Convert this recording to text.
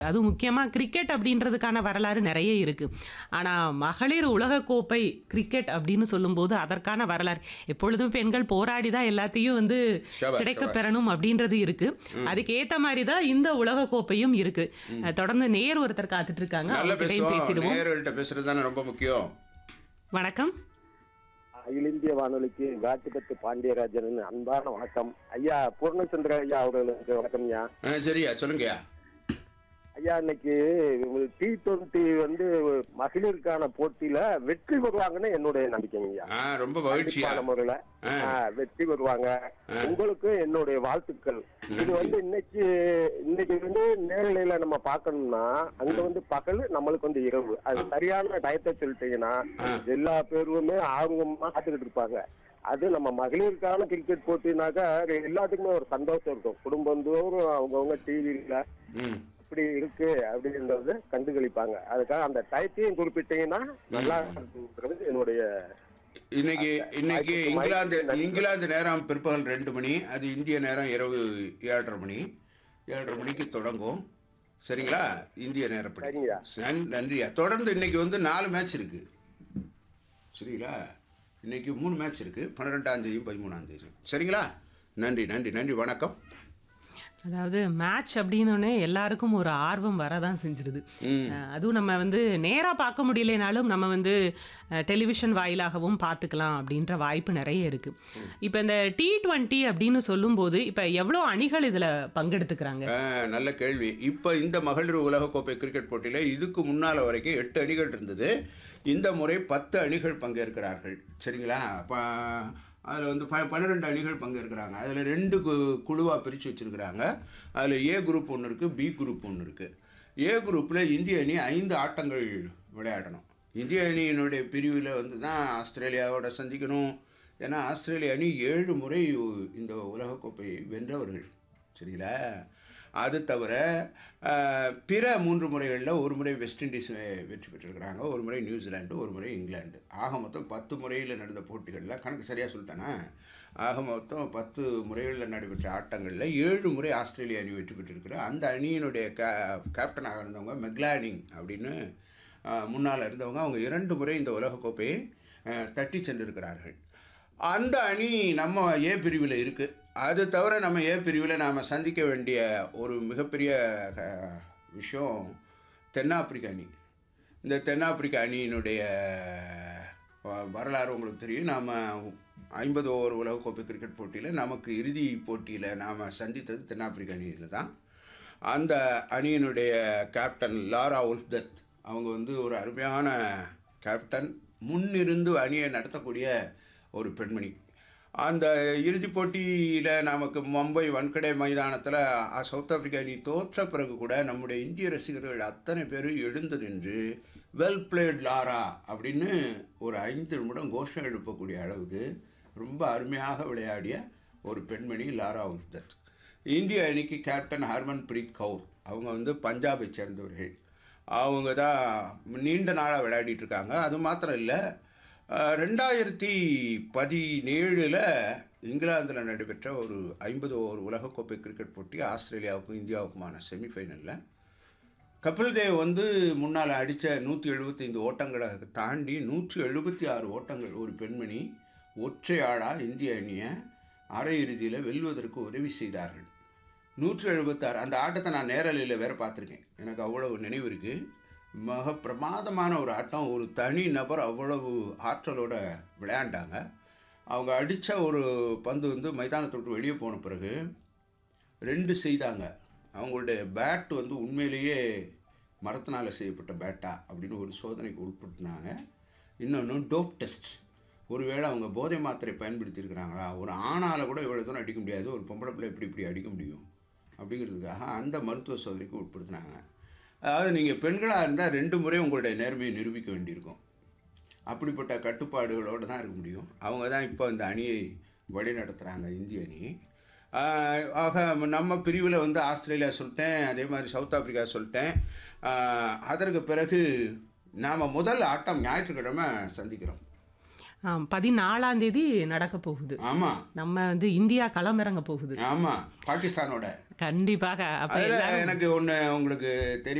அதுவும் முக்கியமா கிரிக்கெட் அப்படின்றதுக்கான வரலாறு நெறைய இருக்கு. ஆனா, மகளிர் உலகக்கோப்பை கிரிக்கெட் அப்படின்னு சொல்லும்போது, அதற்கான வரலாறு எப்பொழுதும் பெண்கள் போராடி தான் எல்லாத்தையும் வந்து ஷபாஷ், கிடைக்கப் ஷபாஷ். பெறணும் அப்படின்றது இருக்கு. ம். அதுக்கு ஏத்த மாரி தான் இந்த உலகக்கோப்பையும் இருக்கு. ம். அ தொடர்ந்து நேயர் ஒருத்தர் காத்துட்டு இருக்காங்க. நல்லா அவங்க கிட்டயும் பேசுவோம் பேசிடுவோம். நேயர்கள்ட்ட பேசுறது தானே ரொம்ப முக்கியம் வணக்கம். அகில இந்திய வானொலிக்கு காட்டுப்பத்து பாண்டியராஜன் அன்பான வணக்கம் ஐயா பூர்ணச்சந்திர ஐயா அவர்களுக்கு வணக்கம் ஐயா ஆ, சரியா சொல்லுங்கய்யா ஐயா இன்னைக்கு டி டுவெண்ட்டி வந்து மகளிருக்கான போட்டியில வெற்றி பெறுவாங்கன்னு என்னுடைய நம்பிக்கைங்க ஐயா ஆ ரொம்ப மகிழ்ச்சியா கண்டிப்பான முறையில ஆ. ஆ, வெற்றி பெறுவாங்க ஆ. உங்களுக்கு என்னுடைய வாழ்த்துக்கள் இது நன்றி. வந்து இன்னைக்கு இன்னைக்கு வந்து நேரலையில நம்ம பார்க்கணும்னா அங்க வந்து பகல் நம்மளுக்கு வந்து இரவு அது சரியான டயத்தை சொல்லிட்டீங்கன்னா ஆ. எல்லா பேருமே ஆர்வமா காத்துக்கிட்டு இருப்பாங்க அது நம்ம மகளிருக்கான கிரிக்கெட் போட்டினாக்கா எல்லாத்துக்குமே ஒரு சந்தோஷம் இருக்கும் குடும்பம் தோறும் அவங்கவுங்க டிவியில ம் இப்படி இருக்கு அப்படின்றத கண்டுகளிப்பாங்க அதுக்காக அந்த டயத்தையும் குறிப்பிட்டீங்கன்னா நல்லா இருக்குங்கிறது என்னுடைய இன்னைக்கு இன்னைக்கு வாய்ப்புக்கு இங்கிலாந்து நன்றி. இங்கிலாந்து நேரம் பிற்பகல் ரெண்டு மணி அது இந்திய நேரம் இரவு ஏழரை மணி ஏழரை மணிக்கு தொடங்கும் சரிங்களா இந்திய நேரப்படி சரிங்கய்யா. நன்- நன்றியா தொடர்ந்து இன்னைக்கு வந்து நாலு மேட்ச் இருக்கு சரிங்களா இன்னைக்கு மூணு மேட்ச் இருக்கு பன்னிரெண்டாம் தேதியும் பதிமூணாம் தேதியும் சரிங்களா நன்றி நன்றி நன்றி வணக்கம் அதாவது மேட்ச் அப்படின்னோடனே எல்லாருக்கும் ஒரு ஆர்வம் வரதான் செஞ்சிருது. ம் அ அதுவும் நம்ம வந்து நேரா பார்க்க முடியலைனாலும் நம்ம வந்து அ டெலிவிஷன் வாயிலாகவும் பார்த்துக்கலாம் அப்படின்ற வாய்ப்பு நெறைய இருக்கு. இப்ப இந்த டி20 அப்படின்னு சொல்லும்போது, இப்ப எவ்வளோ அணிகள் இதுல பங்கெடுத்துக்கிறாங்க? ஆ, நல்ல கேள்வி இப்போ இந்த மகளிர் உலகக்கோப்பை கிரிக்கெட் போட்டியில் இதுக்கு முன்னால் வரைக்கும் எட்டு அணிகள் இருந்தது இந்த முறை பத்து அணிகள் பங்கேற்கிறார்கள் சரிங்களா ப அதில் வந்து ப பன்னிரெண்டு அணிகள் பங்கேற்கிறாங்க அதில் ரெண்டு கு குழுவாக பிரித்து வச்சுருக்கிறாங்க அதில் ஏ குரூப் ஒன்று இருக்குது பி குரூப் ஒன்று இருக்குது ஏ குரூப்பில் இந்திய அணி ஐந்து ஆட்டங்கள் விளையாடணும் இந்திய அணியினுடைய பிரிவில் வந்து தான் ஆஸ்திரேலியாவோட சந்திக்கணும் ஏன்னா ஆஸ்திரேலிய அணி ஏழு முறை இந்த உலகக்கோப்பையை வென்றவர்கள் சரிங்களா அது தவிர அஹ், பிற மூன்று முறைகளில் ஒரு முறை வெஸ்ட் இண்டீஸ் வெ- வெற்றி பெற்றிருக்கிறாங்க ஒரு முறை நியூசிலாந்து ஒரு முறை இங்கிலாந்து ஆக மொத்தம் பத்து முறையில் நடந்த போட்டிகளில் கணக்கு சரியாக சொல்லிட்டேனா ஆக மொத்தம் பத்து முறைகளில் நடைபெற்ற ஆட்டங்களில் ஏழு முறை ஆஸ்திரேலிய அணி வெற்றி பெற்றிருக்கிற அந்த அணியினுடைய கே கேப்டனாக இருந்தவங்க மெக்லானிங் அப்படின்னு அஹ், முன்னால் இருந்தவங்க அவங்க இரண்டு முறை இந்த உலகக்கோப்பையை அஹ், தட்டி சென்றிருக்கிறார்கள் அந்த அணி நம்ம ஏ பிரிவில் இருக்குது அது தவிர நம்ம ஏ பிரிவில் நாம் சந்திக்க வேண்டிய ஒரு மிகப்பெரிய அஹ், விஷயம் தென்னாப்பிரிக்க அணி இந்த தென்னாப்பிரிக்க அணியினுடைய அஹ், வரலாறு உங்களுக்கு தெரியும் நாம் ஐம்பது ஓவர் உலகக்கோப்பை கிரிக்கெட் போட்டியில் நமக்கு இறுதி போட்டியில் நாம் சந்தித்தது தென்னாப்பிரிக்க அணியில் தான் அந்த அணியினுடைய கேப்டன் லாரா உல்தத் அவங்க வந்து ஒரு அருமையான கேப்டன் முன்னிருந்து அணியை நடத்தக்கூடிய ஒரு பெண்மணி அந்த இறுதிப் போட்டியில் நமக்கு மும்பை வன்கடை மைதானத்தில் சவுத் ஆப்பிரிக்கா அணி தோற்ற பிறகு கூட நம்முடைய இந்திய ரசிகர்கள் அத்தனை பேரும் எழுந்து நின்று வெல் பிளேட் லாரா அப்படின்னு ஒரு ஐந்து நிமிடம் கோஷம் எழுப்பக்கூடிய அளவுக்கு ரொம்ப அருமையாக விளையாடிய ஒரு பெண்மணி லாரா உல்தத் இந்திய அணிக்கு கேப்டன் ஹர்மன் பிரீத் கவுர் அவங்க வந்து பஞ்சாபை சேர்ந்தவர்கள் அவங்க தான் நீண்ட நாளாக விளையாடிட்டு இருக்காங்க அது மாத்திரம் இல்லை அஹ், ரெண்டாயிரத்தி பதினேழில் இங்கிலாந்தில் நடைபெற்ற ஒரு ஐம்பது ஓவர் உலகக்கோப்பை கிரிக்கெட் போட்டி ஆஸ்திரேலியாவுக்கும் இந்தியாவுக்குமான செமிஃபைனலில் கபில் தேவ் வந்து முன்னால் அடித்த நூற்றி எழுபத்தைந்து ஓட்டங்களை தாண்டி நூற்றி எழுபத்தி ஆறு ஓட்டங்கள் ஒரு பெண்மணி ஒற்றையாளாக இந்திய அணியை அரையிறுதியில் வெல்வதற்கு உதவி செய்தார்கள் நூற்றி எழுபத்தாறு அந்த ஆட்டத்தை நான் நேரலையில் வேற பார்த்துருக்கேன் எனக்கு அவ்வளவு நினைவு இருக்குது மிக பிரமாதமான ஒரு ஆட்டம் ஒரு தனி நபர் அவ்வளவு ஆற்றலோட விளையாண்டாங்க அவங்க அடித்த ஒரு பந்து வந்து மைதானத்தை விட்டு வெளியே போன பிறகு ரெண்டு செய்தாங்க அவங்களுடைய பேட் வந்து உண்மையிலேயே மரத்தினால் செய்யப்பட்ட பேட்டா அப்படின்னு ஒரு சோதனைக்கு உட்படுத்தினாங்க இன்னொன்று டோப் டெஸ்ட் ஒருவேளை அவங்க போதை மாத்திரை பயன்படுத்தியிருக்கிறாங்களா ஒரு ஆணால் கூட இவ்வளோ தூரம் அடிக்க முடியாது ஒரு பொம்பளை பிள்ளை எப்படி இப்படி அடிக்க முடியும் அப்படிங்கிறதுக்காக அந்த மருத்துவ சோதனைக்கு உட்படுத்தினாங்க அதாவது நீங்கள் பெண்களாக இருந்தால் ரெண்டு முறை உங்களுடைய நேர்மையை நிரூபிக்க வேண்டியிருக்கும் அப்படிப்பட்ட கட்டுப்பாடுகளோடு தான் இருக்க முடியும் அவங்க தான் இப்போ இந்த அணியை வழி நடத்துகிறாங்க இந்திய அணி ஆஹ் ஆக நம்ம பிரிவில் வந்து ஆஸ்திரேலியா சொல்லிட்டேன் அதே மாதிரி சவுத் ஆப்பிரிக்கா சொல்லிட்டேன் ஆஹ் அதற்கு பிறகு நாம் முதல் ஆட்டம் ஞாயிற்றுக்கிழமை சந்திக்கிறோம் ஆம், பதினாலாம் தேதி நடக்க போகுது ஆமா நம்ம வந்து இந்தியா களமிறங்க போகுது ஆமா பாகிஸ்தானோட கண்டிப்பாக அப்ப அதுல எல்லாரும் எனக்கு ஒண்ணு உங்களுக்கு தெரியும்